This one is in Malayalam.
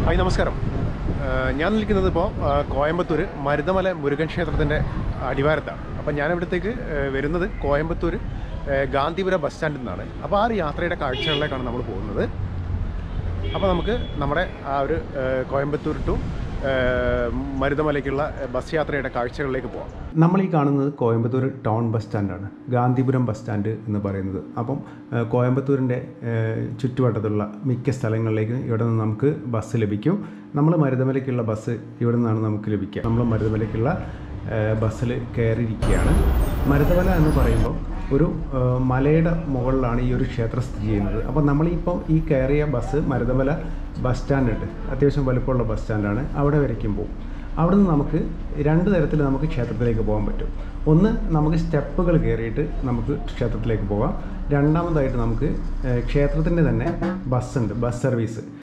ഹായ് നമസ്കാരം ആ, ഞാൻ നിൽക്കുന്നത് ഇപ്പോൾ കോയമ്പത്തൂർ മരുതമല മുരുകൻ ക്ഷേത്രത്തിൻ്റെ അടിവാരത്താണ് അപ്പം ഞാൻ ഇവിടത്തേക്ക് ആ, വരുന്നത് കോയമ്പത്തൂർ ആ, ഗാന്ധിപുരം ബസ് സ്റ്റാൻഡിൽ നിന്നാണ് അപ്പോൾ ആ ഒരു യാത്രയുടെ കാഴ്ചകളിലേക്കാണ് നമ്മൾ പോകുന്നത് അപ്പോൾ നമുക്ക് നമ്മുടെ ആ ഒരു ആ, കോയമ്പത്തൂർ ടു ആ, മരുതമലയ്ക്കുള്ള ബസ് യാത്രയുടെ കാഴ്ചകളിലേക്ക് പോകാം നമ്മൾ ഈ കാണുന്നത് കോയമ്പത്തൂർ ടൗൺ ബസ് സ്റ്റാൻഡാണ് ഗാന്ധിപുരം ബസ് സ്റ്റാൻഡ് എന്ന് പറയുന്നത് അപ്പം ഏഹ്, കോയമ്പത്തൂരിൻ്റെ ഏഹ്, ചുറ്റുവട്ടത്തുള്ള മിക്ക സ്ഥലങ്ങളിലേക്കും ഇവിടെ നിന്ന് നമുക്ക് ബസ് ലഭിക്കും നമ്മൾ മരുതമലയ്ക്കുള്ള ബസ് ഇവിടെ നിന്നാണ് നമുക്ക് ലഭിക്കുക നമ്മൾ മരുതമലയ്ക്കുള്ള ബസ്സിൽ കയറിയിരിക്കുകയാണ് മരുതമല എന്ന് പറയുമ്പോൾ ഒരു ഏഹ്, മലയുടെ മുകളിലാണ് ഈ ഒരു ക്ഷേത്രം സ്ഥിതി ചെയ്യുന്നത് അപ്പോൾ നമ്മളിപ്പോൾ ഈ കയറിയ ബസ് മരുതമല ബസ് സ്റ്റാൻഡ് ഉണ്ട് അത്യാവശ്യം വലുപ്പമുള്ള ബസ് സ്റ്റാൻഡാണ് അവിടെ വരയ്ക്കും പോകും അവിടെ നിന്ന് നമുക്ക് രണ്ട് തരത്തിൽ നമുക്ക് ക്ഷേത്രത്തിലേക്ക് പോകാൻ പറ്റും ഒന്ന് നമുക്ക് സ്റ്റെപ്പുകൾ കയറിയിട്ട് നമുക്ക് ക്ഷേത്രത്തിലേക്ക് പോകാം രണ്ടാമതായിട്ട് നമുക്ക് ക്ഷേത്രത്തിൻ്റെ തന്നെ ബസ്സുണ്ട് ബസ് സർവീസ്